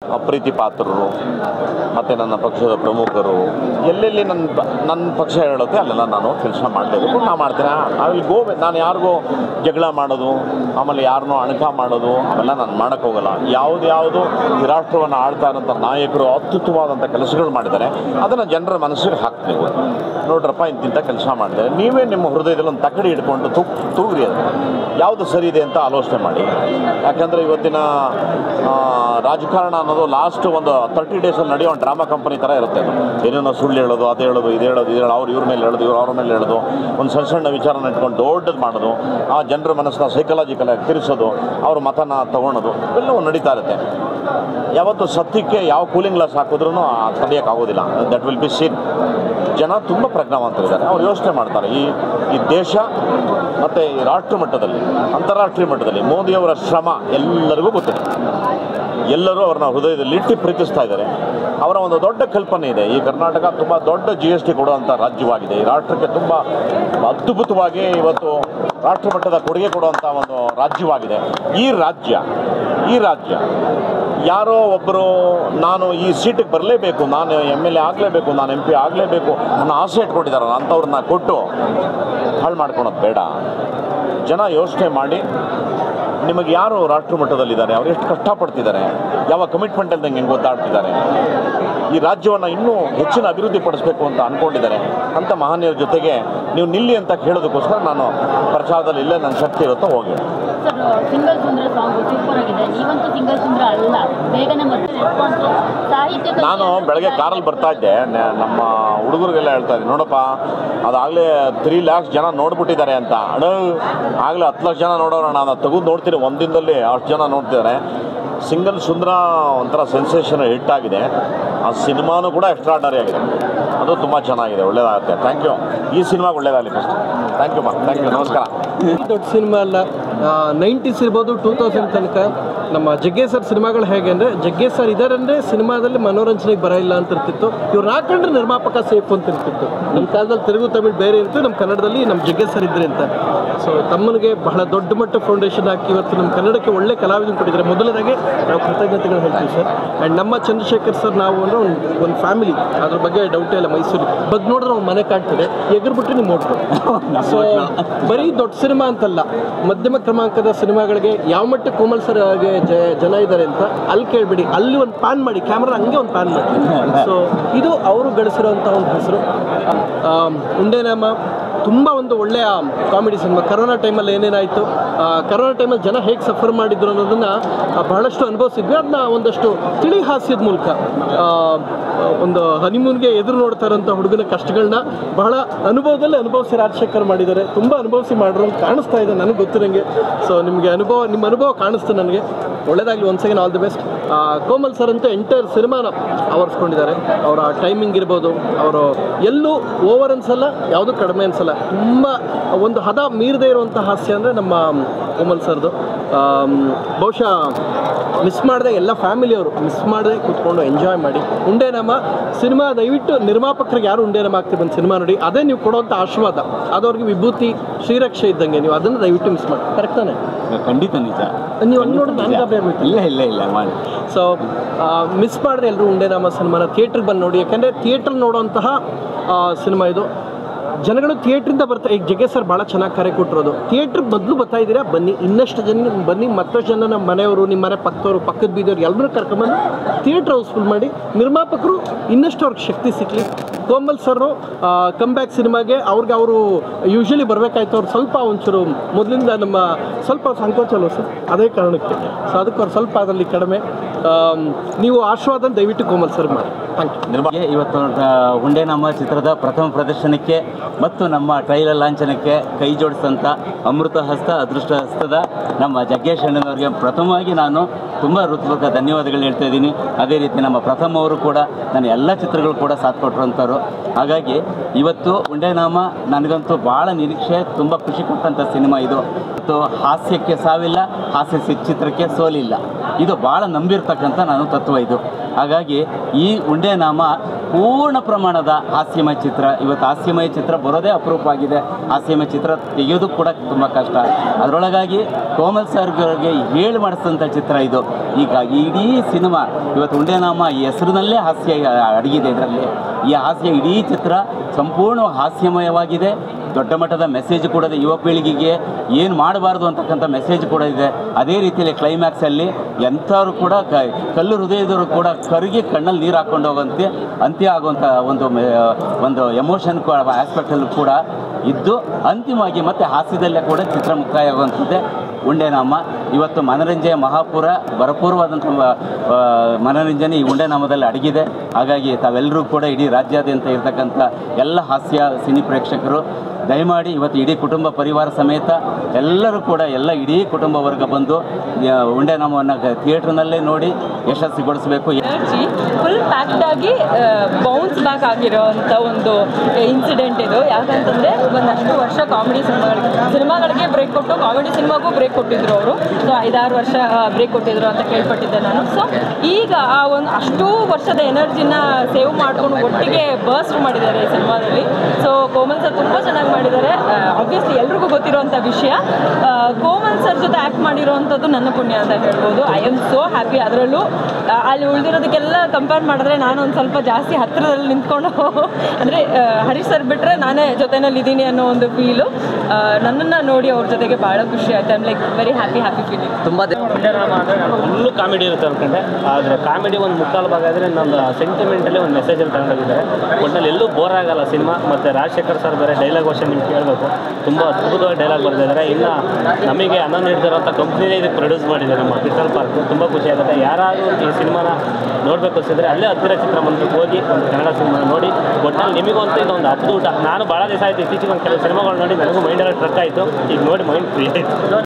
ಅಪ್ರೀತಿ ಪಾತ್ರರು ಮತ್ತು ನನ್ನ ಪಕ್ಷದ ಪ್ರಮುಖರು ಎಲ್ಲೆಲ್ಲಿ ನನ್ನ ಪ- ನನ್ನ ಪಕ್ಷ ಹೇಳುತ್ತೆ ಅಲ್ಲೆಲ್ಲ ನಾನು ಕೆಲಸ ಮಾಡಲೇಬೇಕು ನಾನು ಮಾಡ್ತೀನಿ ಐ ವಿಲ್ ಗೋ ನಾನು ಯಾರಿಗೂ ಜಗಳ ಮಾಡೋದು ಆಮೇಲೆ ಯಾರನ್ನೂ ಅಣಕ ಮಾಡೋದು ಅವೆಲ್ಲ ನಾನು ಮಾಡೋಕ್ಕೆ ಹೋಗಲ್ಲ ಯಾವುದು ಯಾವುದು ಈ ರಾಷ್ಟ್ರವನ್ನು ಆಳ್ತಾ ಇರೋಂಥ ನಾಯಕರು ಅತ್ಯುತ್ತಮವಾದಂಥ ಕೆಲಸಗಳು ಮಾಡಿದ್ದಾರೆ ಅದನ್ನು ಜನರ ಮನಸ್ಸಿಗೆ ಹಾಕ್ಬೇಕು ನೋಡ್ರಪ್ಪ ಇಂತಿಂಥ ಕೆಲಸ ಮಾಡಿದೆ ನೀವೇ ನಿಮ್ಮ ಹೃದಯದಲ್ಲಿ ಒಂದು ತಕಡಿ ಇಟ್ಕೊಂಡು ತೂಗ್ ತೂಗ್ರಿ ಅದು ಯಾವುದು ಸರಿ ಇದೆ ಅಂತ ಆಲೋಚನೆ ಮಾಡಿ ಯಾಕಂದರೆ ಇವತ್ತಿನ ಆ, ರಾಜಕಾರಣ ಅನ್ನೋದು ಲಾಸ್ಟ್ ಒಂದು ತರ್ಟಿ ಡೇಸಲ್ಲಿ ನಡೆಯೋ ಒಂದು ಡ್ರಾಮಾ ಕಂಪನಿ ಥರ ಇರುತ್ತೆ ಅದು ಏನೇನೋ ಸುಳ್ಳು ಹೇಳೋದು ಅದು ಹೇಳೋದು ಇದು ಹೇಳೋದು ಇದು ಹೇಳೋದು ಅವ್ರು ಇವ್ರ ಮೇಲೆ ಹೇಳೋದು ಇವ್ರು ಅವ್ರ ಮೇಲೆ ಹೇಳೋದು ಒಂದು ಸಣ್ಣ ಸಣ್ಣ ವಿಚಾರನ ಇಟ್ಕೊಂಡು ದೊಡ್ಡದು ಮಾಡೋದು ಆ ಜನರ ಮನಸ್ಸನ್ನ ಸೈಕಲಾಜಿಕಲ್ ಆಗಿ ತಿರ್ಸೋದು ಅವ್ರ ಮತನ ತಗೊಳೋದು ಇವೆಲ್ಲವೂ ನಡೀತಾ ಇರುತ್ತೆ ಯಾವತ್ತು ಸತ್ಯಕ್ಕೆ ಯಾವ ಕೂಲಿಂಗ್ ಗ್ಲಾಸ್ ಹಾಕಿದ್ರೂ ತಡೆಯೋಕ್ಕಾಗೋದಿಲ್ಲ ದಟ್ ವಿಲ್ ಬಿ ಸೀನ್ ಜನ ತುಂಬ ಪ್ರಜ್ಞಾವಂತರಿದ್ದಾರೆ ಅವ್ರು ಯೋಚನೆ ಮಾಡ್ತಾರೆ ಈ ಈ ದೇಶ ಮತ್ತು ಈ ರಾಷ್ಟ್ರ ಮಟ್ಟದಲ್ಲಿ ಅಂತಾರಾಷ್ಟ್ರೀಯ ಮಟ್ಟದಲ್ಲಿ ಮೋದಿಯವರ ಶ್ರಮ ಎಲ್ಲರಿಗೂ ಗೊತ್ತಿದೆ ಎಲ್ಲರೂ ಅವ್ರನ್ನ ಹೃದಯದಲ್ಲಿ ಇಟ್ಟು ಪ್ರೀತಿಸ್ತಾ ಇದ್ದಾರೆ ಅವರ ಒಂದು ದೊಡ್ಡ ಕಲ್ಪನೆ ಇದೆ ಈ ಕರ್ನಾಟಕ ತುಂಬ ದೊಡ್ಡ ಜಿ ಎಸ್ ಟಿ ಕೊಡುವಂಥ ರಾಜ್ಯವಾಗಿದೆ ಈ ರಾಷ್ಟ್ರಕ್ಕೆ ತುಂಬ ಅದ್ಭುತವಾಗಿ ಇವತ್ತು ರಾಷ್ಟ್ರ ಮಟ್ಟದ ಕೊಡುಗೆ ಕೊಡುವಂಥ ಒಂದು ರಾಜ್ಯವಾಗಿದೆ ಈ ರಾಜ್ಯ ಈ ರಾಜ್ಯ ಯಾರೋ ಒಬ್ಬರು ನಾನು ಈ ಸೀಟಿಗೆ ಬರಲೇಬೇಕು ನಾನು ಎಮ್ ಎಲ್ ಎ ಆಗಲೇಬೇಕು ನಾನು ಎಂ ಪಿ ಆಗಲೇಬೇಕು ಅನ್ನೋ ಆಸೆ ಇಟ್ಕೊಂಡಿದ್ದಾರಲ್ಲ ಅಂಥವ್ರನ್ನ ಕೊಟ್ಟು ಹಾಳು ಮಾಡ್ಕೊಳೋದು ಬೇಡ ಜನ ಯೋಚನೆ ಮಾಡಿ ನಿಮಗೆ ಯಾರು ರಾಷ್ಟ್ರ ಮಟ್ಟದಲ್ಲಿದ್ದಾರೆ ಅವ್ರು ಎಷ್ಟು ಕಷ್ಟಪಡ್ತಿದ್ದಾರೆ ಯಾವ ಕಮಿಟ್ಮೆಂಟ್ ಇಲ್ದಂಗೆ ಹೆಂಗೆ ಒದ್ದಾಡ್ತಿದ್ದಾರೆ ಈ ರಾಜ್ಯವನ್ನು ಇನ್ನೂ ಹೆಚ್ಚಿನ ಅಭಿವೃದ್ಧಿ ಪಡಿಸಬೇಕು ಅಂತ ಅಂದ್ಕೊಂಡಿದ್ದಾರೆ ಅಂಥ ಮಹನೀಯರ ಜೊತೆಗೆ ನೀವು ನಿಲ್ಲಿ ಅಂತ ಹೇಳೋದಕ್ಕೋಸ್ಕರ ನಾನು ಪ್ರಚಾರದಲ್ಲಿ ಇಲ್ಲೇ ನನ್ನ ಶಕ್ತಿ ಇರುತ್ತೋ ಹೋಗಿ ಸರ್ ಸಿಂಗಲ್ ಸುಂದರ ಸಾಂಗ್ ಸೂಪರ್ ಆಗಿದೆ ನೀವಂತೂ ಸಿಂಗಲ್ ಸುಂದರ ಅಲ್ಲ ಬೇಗನೆ ಮತ್ತೆ ರೆಸ್ಪಾನ್ಸ್ ಸಾಹಿತ್ಯ ನಾನು ಬೆಳಗ್ಗೆ ಕಾರಲ್ಲಿ ಬರ್ತಾ ಇದ್ದೆ ನ- ನಮ್ಮ ಹುಡುಗರಿಗೆಲ್ಲ ಹೇಳ್ತಾ ಇದ್ದೆ ನೋಡಪ್ಪ ಅದಾಗಲೇ ತ್ರೀ ಲ್ಯಾಕ್ಸ್ ಜನ ನೋಡ್ಬಿಟ್ಟಿದ್ದಾರೆ ಅಂತ ಅಣ್ಣ ಆಗಲೇ ಹತ್ತು ಲಕ್ಷ ಜನ ನೋಡೋಣ ನಾನು ತೆಗೆದು ನೋಡ್ತೀನಿ ಒಂದಿನದಲ್ಲಿ ಅಷ್ಟು ಜನ ನೋಡ್ತಿದ್ದಾರೆ ಸಿಂಗಲ್ ಸುಂದರ ಒಂಥರ ಸೆನ್ಸೇಷನ್ ಹಿಟ್ ಆಗಿದೆ ಆ ಸಿನಿಮಾನೂ ಕೂಡ ಎಕ್ಸ್ಟ್ರಾಡನರಿ ಆಗಿದೆ ಅದು ತುಂಬ ಚೆನ್ನಾಗಿದೆ ಒಳ್ಳೇದಾಗುತ್ತೆ ಥ್ಯಾಂಕ್ ಯು ಈ ಸಿನಿಮಾಗೆ ಒಳ್ಳೇದಾಗಲಿ ಫಸ್ಟ್ ಥ್ಯಾಂಕ್ ಯು ಮಾ ಥ್ಯಾಂಕ್ ಯು ನಮಸ್ಕಾರ ದೊಡ್ಡ ಸಿನಿಮಾ ಅಲ್ಲ ನೈಂಟೀಸ್ ಇರ್ಬೋದು ಟೂ ತೌಸಂಡ್ ತನಕ ನಮ್ಮ ಜಗ್ಗೇಶ್ ಸರ್ ಸಿನಿಮಾಗಳು ಹೇಗೆ ಅಂದರೆ ಜಗ್ಗೇಶ್ ಸರ್ ಇದಾರೆ ಅಂದರೆ ಸಿನಿಮಾದಲ್ಲಿ ಮನೋರಂಜನೆಗೆ ಬರ ಇಲ್ಲ ಅಂತ ಇರ್ತಿತ್ತು ಇವ್ರು ಹಾಕೊಂಡ್ರೆ ನಿರ್ಮಾಪಕ ಸೇಫ್ ಅಂತ ಇರ್ತಿತ್ತು ನಮ್ಮ ಕಾಲದಲ್ಲಿ ತೆಲುಗು ತಮಿಳ್ ಬೇರೆ ಇತ್ತು ನಮ್ಮ ಕನ್ನಡದಲ್ಲಿ ನಮ್ಮ ಜಗ್ಗೇಶ್ ಸರ್ ಇದ್ರೆ ಅಂತ ಸೊ ತಮ್ಮನಿಗೆ ಬಹಳ ದೊಡ್ಡ ಮಟ್ಟ ಫೌಂಡೇಶನ್ ಹಾಕಿ ಇವತ್ತು ನಮ್ಮ ಕನ್ನಡಕ್ಕೆ ಒಳ್ಳೆ ಕಲಾವಿದನ ಕೊಟ್ಟಿದ್ದಾರೆ ಮೊದಲನೇದಾಗಿ ನಾವು ಕೃತಜ್ಞತೆಗಳು ಹೇಳ್ತೀವಿ ಸರ್ ಆ್ಯಂಡ್ ನಮ್ಮ ಚಂದ್ರಶೇಖರ್ ಸರ್ ನಾವು ಅಂದ್ರೆ ಒಂದು ಒಂದು ಫ್ಯಾಮಿಲಿ ಅದ್ರ ಬಗ್ಗೆ ಡೌಟೇ ಇಲ್ಲ ಮೈಸೂರಿಗೆ ಬದ್ ನೋಡಿದ್ರೆ ಅವ್ನು ಮನೆ ಕಾಣ್ತದೆ ಎಗರ್ಬಿಟ್ಟು ನೀವು ನೋಡ್ಬೋದು ಸೊ ಬರೀ ದೊಡ್ಡ ಸಿನಿಮಾ ಅಂತಲ್ಲ ಮಧ್ಯಮ ಕ್ರಮಾಂಕದ ಸಿನಿಮಾಗಳಿಗೆ ಯಾವ ಮಟ್ಟಕ್ಕೆ ಕೋಮಲ್ ಸರ್ ಹಾಗೆ ಜ- ಜನ ಇದ್ದಾರೆ ಅಂತ ಅಲ್ಲಿ ಕೇಳ್ಬಿಡಿ ಅಲ್ಲಿ ಒಂದು ಪ್ಯಾನ್ ಮಾಡಿ ಕ್ಯಾಮ್ರಾ ಹಂಗೆ ಒಂದು ಪ್ಯಾನ್ ಮಾಡಿ ಸೊ ಇದು ಅವರು ಗಳಿಸಿರುವಂಥ ಒಂದು ಹೆಸರು ಉಂಡೆನಾಮ ತುಂಬ ಒಂದು ಒಳ್ಳೆಯ ಕಾಮಿಡಿ ಸಿನಿಮಾ ಕರೋನಾ ಟೈಮಲ್ಲಿ ಏನೇನಾಯಿತು ಕರೋನಾ ಟೈಮಲ್ಲಿ ಜನ ಹೇಗೆ ಸಫರ್ ಮಾಡಿದ್ರು ಅನ್ನೋದನ್ನು ಬಹಳಷ್ಟು ಅನುಭವಿಸಿದ್ವಿ ಅದನ್ನ ಒಂದಷ್ಟು ತಿಳಿ ಹಾಸ್ಯದ ಮೂಲಕ ಆ, ಒಂದು ಹನಿಮೂನ್ಗೆ ಎದುರು ನೋಡ್ತಾ ಇರೋಂಥ ಹುಡುಗನ ಕಷ್ಟಗಳನ್ನ ಬಹಳ ಅನುಭವದಲ್ಲಿ ಅನುಭವಿಸಿ ರಾಜಶೇಖರ್ ಮಾಡಿದ್ದಾರೆ ತುಂಬ ಅನುಭವಿಸಿ ಮಾಡಿರೋ ಹಂಗೆ ಕಾಣಿಸ್ತಾ ಇದೆ ನನಗೆ ಗೊತ್ತಿರಂಗೆ ಸೊ ನಿಮಗೆ ಅನುಭವ ನಿಮ್ಮ ಅನುಭವ ಕಾಣಿಸ್ತು ನನಗೆ ಒಳ್ಳೇದಾಗಲಿ once again all the best Komal sir ಅಂತೂ ಎಂಟೈರ್ ಸಿನಿಮಾನ ಆವರಿಸ್ಕೊಂಡಿದ್ದಾರೆ ಅವರ ಟೈಮಿಂಗ್ ಇರ್ಬೋದು ಅವರು ಎಲ್ಲೂ ಓವರ್ ಅನ್ಸಲ್ಲ ಯಾವುದೂ ಕಡಿಮೆ ಅನ್ಸಲ್ಲ ತುಂಬ ಒಂದು ಹದ ಮೀರದೇ ಇರುವಂಥ ಹಾಸ್ಯ ಅಂದರೆ ನಮ್ಮ ಕೋಮಲ್ ಸರ್ದು ಆಮ್, ಬಹುಶಃ ಮಿಸ್ ಮಾಡದೆ ಎಲ್ಲ ಫ್ಯಾಮಿಲಿಯವರು ಮಿಸ್ ಮಾಡದೆ ಕೂತ್ಕೊಂಡು ಎಂಜಾಯ್ ಮಾಡಿ ಉಂಡೆನಾಮ ಸಿನಿಮಾ ದಯವಿಟ್ಟು ನಿರ್ಮಾಪಕರಿಗೆ ಯಾರು ಉಂಡೆನಾಮ ಆಗ್ತೀವಿ ಬಂದು ಸಿನಿಮಾ ನೋಡಿ ಅದೇ ನೀವು ಕೊಡುವಂಥ ಆಶೀರ್ವಾದ ಅದವ್ರಿಗೆ ವಿಭೂತಿ ಶ್ರೀರಕ್ಷೆ ಇದ್ದಂಗೆ ನೀವು ಅದನ್ನು ದಯವಿಟ್ಟು ಮಿಸ್ ಮಾಡಿ ಕರೆಕ್ಟ್ ತಾನೆ ಖಂಡಿತ ನಿಜ ನೀವು ಹಂಗೆ ನೋಡಿದ್ರೆ ನನಗೆ ಗಾಬರಿ ಆಗ್ಬಿಟ್ಟು ಇಲ್ಲ ಇಲ್ಲ ಇಲ್ಲ ಮಾಡಿ ಸೊ ಮಿಸ್ ಮಾಡಿದ್ರೆ ಎಲ್ಲರೂ ಉಂಡೆನಾಮ ಸಿನಿಮಾನ ಥಿಯೇಟ್ರಿಗೆ ಬಂದು ನೋಡಿ ಯಾಕಂದರೆ ಥಿಯೇಟ್ರಲ್ಲಿ ನೋಡುವಂತಹ ಸಿನಿಮಾ ಇದು ಜನಗಳು ಥಿಯೇಟ್ರಿಂದ ಬರ್ತಾ ಈಗ ಜಗ್ಗೆ ಸರ್ ಭಾಳ ಚೆನ್ನಾಗಿ ಕರೆ ಕೊಟ್ಟಿರೋದು ಥಿಯೇಟ್ರಿಗೆ ಮೊದಲು ಬರ್ತಾ ಇದ್ದೀರಾ ಬನ್ನಿ ಇನ್ನಷ್ಟು ಜನ ಬನ್ನಿ ಮತ್ತಷ್ಟು ಜನ ನಮ್ಮ ಮನೆಯವರು ನಿಮ್ಮ ಮನೆ ಪಕ್ಕದವರು ಪಕ್ಕದ ಬೀದವ್ರು ಎಲ್ಲರೂ ಕರ್ಕೊಂಬಂದು ಥಿಯೇಟ್ರ್ ಹೌಸ್ಫುಲ್ ಮಾಡಿ ನಿರ್ಮಾಪಕರು ಇನ್ನಷ್ಟು ಅವ್ರಿಗೆ ಶಕ್ತಿ ಸಿಕ್ಕಲಿ ಕೋಮಲ್ ಸರ್ ಕಮ್ ಬ್ಯಾಕ್ ಸಿನಿಮಾಗೆ ಅವ್ರಿಗೆ ಅವರು ಯೂಶ್ವಲಿ ಬರಬೇಕಾಯ್ತು ಅವ್ರು ಸ್ವಲ್ಪ ಒಂಚೂರು ಮೊದಲಿಂದ ನಮ್ಮ ಸ್ವಲ್ಪ ಸಂಕೋಚ ಅಲ್ವ ಸರ್ ಅದೇ ಕಾರಣಕ್ಕೆ ಸೊ ಅದಕ್ಕೆ ಅವ್ರು ಸ್ವಲ್ಪ ಅದರಲ್ಲಿ ಕಡಿಮೆ ಆಮ್, ನೀವು ಆಶೀರ್ವಾದ ದಯವಿಟ್ಟು ಕೋಮಲ್ ಸರ್ ಮಾಡಿ ಥ್ಯಾಂಕ್ ಯು ನಿರ್ಮಾ ಹೀಗೆ ಇವತ್ತು ಆ, ಹುಂಡೆನಾಮ ಚಿತ್ರದ ಪ್ರಥಮ ಪ್ರದರ್ಶನಕ್ಕೆ ಮತ್ತು ನಮ್ಮ ಟ್ರೈಲರ್ ಲಾಂಛನಕ್ಕೆ ಕೈ ಜೋಡಿಸಿದಂಥ ಅಮೃತ ಹಸ್ತ ಅದೃಷ್ಟ ಹಸ್ತದ ನಮ್ಮ ಜಗ್ಗೇಶ್ ಅಣ್ಣನವರಿಗೆ ಪ್ರಥಮವಾಗಿ ನಾನು ತುಂಬ ಹೃತ್ಪೂರ್ವಕ ಧನ್ಯವಾದಗಳು ಹೇಳ್ತಾ ಇದ್ದೀನಿ ಅದೇ ರೀತಿ ನಮ್ಮ ಪ್ರಥಮ ಅವರು ಕೂಡ ನನ್ನ ಎಲ್ಲ ಚಿತ್ರಗಳು ಕೂಡ ಸಾಥ್ ಕೊಟ್ಟರಂಥವ್ರು ಹಾಗಾಗಿ ಇವತ್ತು ಉಂಡೆನಾಮ ನನಗಂತೂ ಭಾಳ ನಿರೀಕ್ಷೆ ತುಂಬ ಖುಷಿ ಕೊಟ್ಟಂಥ ಸಿನಿಮಾ ಇದು ಮತ್ತು ಹಾಸ್ಯಕ್ಕೆ ಸಾವಿಲ್ಲ ಹಾಸ್ಯ ಸಿ- ಚಿತ್ರಕ್ಕೆ ಸೋಲಿಲ್ಲ ಇದು ಭಾಳ ನಂಬಿರ್ತಕ್ಕಂಥ ನಾನು ತತ್ವ ಇದು ಹಾಗಾಗಿ ಈ ಉಂಡೆನಾಮ ಪೂರ್ಣ ಪ್ರಮಾಣದ ಹಾಸ್ಯಮಯ ಚಿತ್ರ ಇವತ್ತು ಹಾಸ್ಯಮಯ ಚಿತ್ರ ಬರೋದೇ ಅಪರೂಪ ಆಗಿದೆ ಹಾಸ್ಯಮಯ ಚಿತ್ರ ತೆಗೆಯೋದು ಕೂಡ ತುಂಬ ಕಷ್ಟ ಅದರೊಳಗಾಗಿ ಕೋಮಲ್ ಸರ್ಗೆ ಹೇಳಿ ಮಾಡಿಸಿದಂಥ ಚಿತ್ರ ಇದು ಈಗ ಇಡೀ ಸಿನಿಮಾ ಇವತ್ತು ಉಂಡೆನಾಮ ಈ ಹೆಸರಿನಲ್ಲೇ ಹಾಸ್ಯ ಅಡಗಿದೆ ಇದರಲ್ಲಿ ಈ ಹಾಸ್ಯ ಇಡೀ ಚಿತ್ರ ಸಂಪೂರ್ಣ ಹಾಸ್ಯಮಯವಾಗಿದೆ ದೊಡ್ಡ ಮಟ್ಟದ ಮೆಸೇಜ್ ಕೂಡ ಇದೆ ಯುವ ಪೀಳಿಗೆಗೆ ಏನು ಮಾಡಬಾರ್ದು ಅಂತಕ್ಕಂಥ ಮೆಸೇಜ್ ಕೂಡ ಇದೆ ಅದೇ ರೀತಿಯಲ್ಲಿ ಕ್ಲೈಮ್ಯಾಕ್ಸಲ್ಲಿ ಎಂಥವ್ರು ಕೂಡ ಕ ಕಲ್ಲು ಹೃದಯದವರು ಕೂಡ ಕರಗಿ ಕಣ್ಣಲ್ಲಿ ನೀರು ಹಾಕೊಂಡು ಹೋಗುವಂತೆ ಅಂತ್ಯ ಆಗುವಂಥ ಒಂದು ಮೆ- ಒಂದು ಎಮೋಷನ್ ಆಸ್ಪೆಕ್ಟಲ್ಲೂ ಕೂಡ ಇದ್ದು ಅಂತಿಮವಾಗಿ ಮತ್ತೆ ಹಾಸ್ಯದಲ್ಲೇ ಕೂಡ ಚಿತ್ರ ಮುಕ್ತಾಯ ಆಗುವಂಥದ್ದೇ ಉಂಡೆನಾಮ ಇವತ್ತು ಮನರಂಜನೆಯ ಮಹಾಪುರ ಭರಪೂರವಾದಂಥ ಆ, ಮನರಂಜನೆ ಈ ಉಂಡೆನಾಮದಲ್ಲಿ ಅಡಗಿದೆ ಹಾಗಾಗಿ ತಾವೆಲ್ಲರೂ ಕೂಡ ಇಡೀ ರಾಜ್ಯಾದ್ಯಂತ ಇರತಕ್ಕಂಥ ಎಲ್ಲ ಹಾಸ್ಯ ಸಿನಿ ಪ್ರೇಕ್ಷಕರು ದಯಮಾಡಿ ಇವತ್ತು ಇಡೀ ಕುಟುಂಬ ಪರಿವಾರ ಸಮೇತ ಎಲ್ಲರೂ ಕೂಡ ಎಲ್ಲ ಇಡೀ ಕುಟುಂಬ ವರ್ಗ ಬಂದು ಆ, ಉಂಡೆನಾಮವನ್ನು ಥಿಯೇಟ್ರ್ನಲ್ಲೇ ನೋಡಿ ಯಶಸ್ವಿಗೊಳಿಸಬೇಕು ಎನರ್ಜಿ ಫುಲ್ ಪ್ಯಾಕ್ಡ್ ಆಗಿ ಬೌನ್ಸ್ ಬ್ಯಾಕ್ ಆಗಿರೋವಂಥ ಒಂದು ಇನ್ಸಿಡೆಂಟ್ ಇದು ಯಾಕಂತಂದರೆ ಒಂದಷ್ಟು ವರ್ಷ ಕಾಮಿಡಿ ಸಿನಿಮಾಗಳಿಗೆ ಸಿನಿಮಾಗಳಿಗೆ ಬ್ರೇಕ್ ಕೊಟ್ಟು ಕಾಮಿಡಿ ಸಿನಿಮಾಗೂ ಬ್ರೇಕ್ ಕೊಟ್ಟಿದ್ರು ಅವರು ಸೊ ಐದಾರು ವರ್ಷ ಬ್ರೇಕ್ ಕೊಟ್ಟಿದ್ರು ಅಂತ ಕೇಳ್ಪಟ್ಟಿದ್ದೆ ನಾನು ಸೊ ಈಗ ಆ ಒಂದು ಅಷ್ಟೂ ವರ್ಷದ ಎನರ್ಜಿನ ಸೇವ್ ಮಾಡ್ಕೊಂಡು ಒಟ್ಟಿಗೆ ಬರ್ಸ್ಟ್ ಮಾಡಿದ್ದಾರೆ ಈ ಸಿನಿಮಾದಲ್ಲಿ ಸೊ ಕೋಮಲ್ ಸರ್ ತುಂಬ ಚೆನ್ನಾಗಿ ಮಾಡಿದ್ದಾರೆ ಆಬ್ವಿಯಸ್ಲಿ ಎಲ್ರಿಗೂ ಗೊತ್ತಿರುವಂಥ ವಿಷಯ ಆ, ಕೋಮಲ್ ಸರ್ ಜೊತೆ ಆ್ಯಕ್ಟ್ ಮಾಡಿರೋವಂಥದ್ದು ನನ್ನ ಪುಣ್ಯ ಅಂತ ಹೇಳ್ಬೋದು ಐ ಆಮ್ ಸೋ ಹ್ಯಾಪಿ ಅದರಲ್ಲೂ ಆ, ಅಲ್ಲಿ ಉಳಿದಿರೋದಕ್ಕೆಲ್ಲ ಕಂಪೇರ್ ಮಾಡಿದ್ರೆ ನಾನು ಒಂದು ಸ್ವಲ್ಪ ಜಾಸ್ತಿ ಹತ್ತಿರದಲ್ಲಿ ನಿಂತ್ಕೊಂಡು ಅಂದರೆ ಹರೀಶ್ ಸರ್ ಬಿಟ್ಟರೆ ನಾನೇ ಜೊತೆನಲ್ಲಿ ಇದ್ದೀನಿ ಅನ್ನೋ ಒಂದು ಫೀಲು ನನ್ನನ್ನು ನೋಡಿ ಅವ್ರ ಜೊತೆಗೆ ಭಾಳ ಖುಷಿ ಆಯ್ತು I'm like very happy happy feeling ತುಂಬ ಡ್ರಾಮ ಅಂದರೆ ನಾನು ಫುಲ್ಲು ಕಾಮಿಡಿ ಇರುತ್ತೆ ಅಂದ್ಕೊಂಡೆ ಆದರೆ ಕಾಮಿಡಿ ಒಂದು ಮುಕ್ಕಾಲು ಭಾಗ ಆದರೆ ನನ್ನ ಸೆಂಟಿಮೆಂಟಲ್ಲಿ ಒಂದು ಮೆಸೇಜಲ್ಲಿ ತಗೊಂಡೋಗಿದ್ದಾರೆ ಒಟ್ಟಿನಲ್ಲಿ ಎಲ್ಲೂ ಬೋರ್ ಆಗಲ್ಲ ಸಿನಿಮಾ ಮತ್ತು ರಾಜಶೇಖರ್ ಸರ್ ಬೇರೆ ಡೈಲಾಗ್ ವರ್ಷನ್ ನಿಮ್ಗೆ ಕೇಳಬೇಕು ತುಂಬ ಅದ್ಭುತವಾಗಿ ಡೈಲಾಗ್ ಬರೆದಿದ್ದಾರೆ ಇನ್ನು ನಮಗೆ ಅನ್ನ ನೀಡ್ತಿರೋಂಥ ಕಂಪ್ನಿನೇ ಇದಕ್ಕೆ ಪ್ರೊಡ್ಯೂಸ್ ಮಾಡಿದ್ದಾರೆ ನಮ್ಮ ಕ್ರಿಸ್ಟಲ್ ಪಾರ್ಕ್ ತುಂಬ ಖುಷಿ ಆಗುತ್ತೆ ಯಾರಾದರೂ ಈ ಸಿನಿಮಾನ ನೋಡಬೇಕು ಅನಿಸಿದ್ರೆ ಅಲ್ಲೇ ಹತ್ತಿರ ಚಿತ್ರಮಂದಿರಕ್ಕೆ ಹೋಗಿ ಒಂದು ಕನ್ನಡ ಸಿನಿಮಾ ನೋಡಿ ಒಟ್ಟಿನಲ್ಲಿ ನಿಮಗಂತೂ ಇದೊಂದು ಅದ್ಭುತ ನಾನು ಭಾಳ ದಿವಸ ಆಯಿತು ಇತ್ತೀಚೆಗೆ ಒಂದು ಕೆಲವು ಸಿನಿಮಾಗಳು ನೋಡಿ ನನಗೂ ಮೈಂಡೆಲ್ಲ ಟ್ರಕ್ ಆಯಿತು ಈಗ ನೋಡಿ ಮೈಂಡ್ ಫ್ರೀ ಆಯಿತು